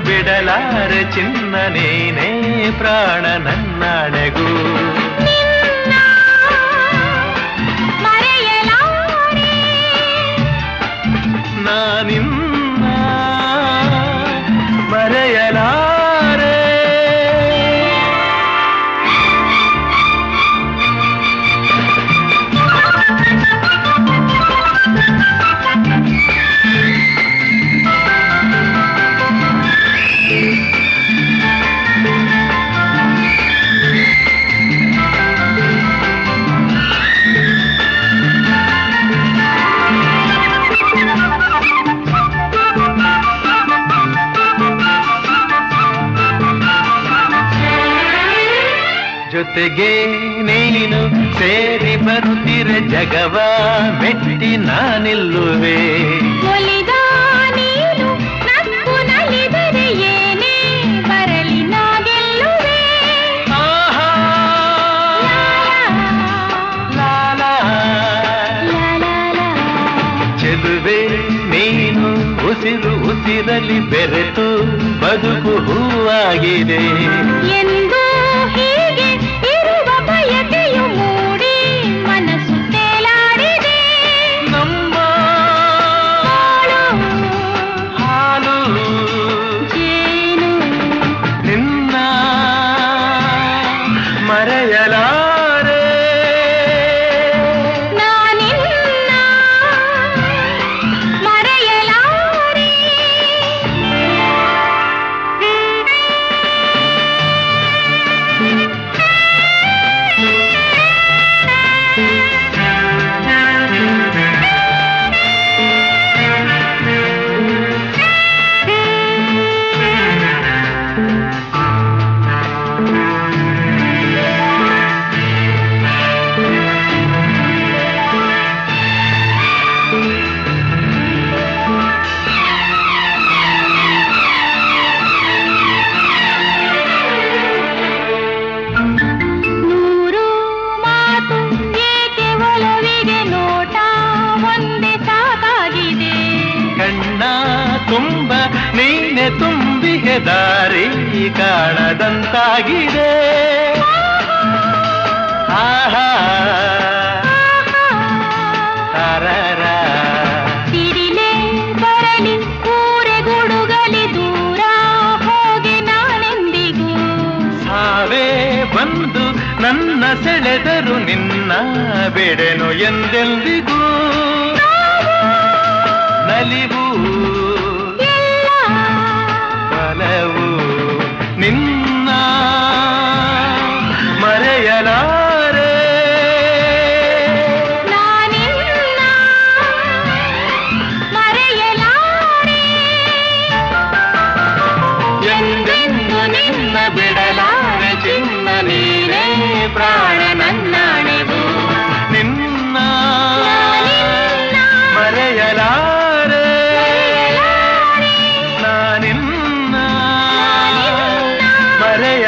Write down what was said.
ಬಿಡಲಾರೆ ಚಿನ್ನ ನೀನೇ ಪ್ರಾಣ ನನ್ನಾಣೆಗೂ ನಿನ್ನ ಮರೆಯಲಾರೆ ನಾನಿನ್ನ ಮರೆಯಲಾರೆ ಜೊತೆಗೆ ನೀನು ಸೇರಿ ಬರುತ್ತಿರೆ ಜಗವ ಮೆಟ್ಟಿ ನಾನಿಲ್ಲುವೆ ಒಲಿದ ನೀನು ನಕ್ಕು ನಲಿದರೆ ಏನೇ ಬರಲಿ ನಾ ಗೆಲ್ಲುವೆ ಆಹಾ, ಲಾ, ಲಾ. ಲಾ ಲಾ ಲಾ. ಚೆಲುವೆ ನೀನು ಉಸಿರು ಉಸಿರಲಿ ಬೆರೆತು ಬದುಕು ಹೂವಾಗಿದೆ ಎಂದು ಹೀಗೆ ಇರುವ ಬಯಕೆಯು ಮೂಡಿ ಮನಸ್ಸು ತೇಲಾಡಿದೆ ನಮ್ಮ ಬಾಳು ಹಾಲು ಜೇನು ನಿನ್ನ ಮರೆಯಲಾರೆ ನಾನಿನ್ನ ಮರೆಯಲಾರೆ ನೂರು ಮಾತು ಏಕೆ ಒಲವಿಗೆ ನೋಟ ಒಂದೇ ಸಾಕಾಗಿದೆ ಕಣ್ಣ ತುಂಬ ನೀನೆ ತುಂಬಿಗೆ ದಾರಿ ಕಾಣದಂತಾಗಿದೆ ಆಹಾ ತಾರರ ಸಿರಿಲೆ ಬರಲಿ ಊರೆ ಗುಡುಗಲಿ ದೂರ ಹೋಗಿ ನಾನೆಂದಿಗೂ ಸಾವೇ ಬಂದು ನನ್ನ ಸೆಳೆದರು ನಿನ್ನ ಬಿಡೆನು ಎಂದೆಂದಿಗೂ ನಲಿವು ಎಲ್ಲ ಬಲವು ನಿನ್ನ ಮರೆಯಲಾರೆ ನಾನಿನ್ನ ಮರೆಯಲಾರೆ ಎಂದೆಂದು ನಿನ್ನ ಬಿಡಲಾರೆ ಚಿನ್ನ ನೀನೇ ಪ್ರಾಣ ನನ್ನಾಣೆವು ನಿನ್ನ ಮರೆಯಲಾರೆ ನಾನಿನ್ನ ಮರೆಯ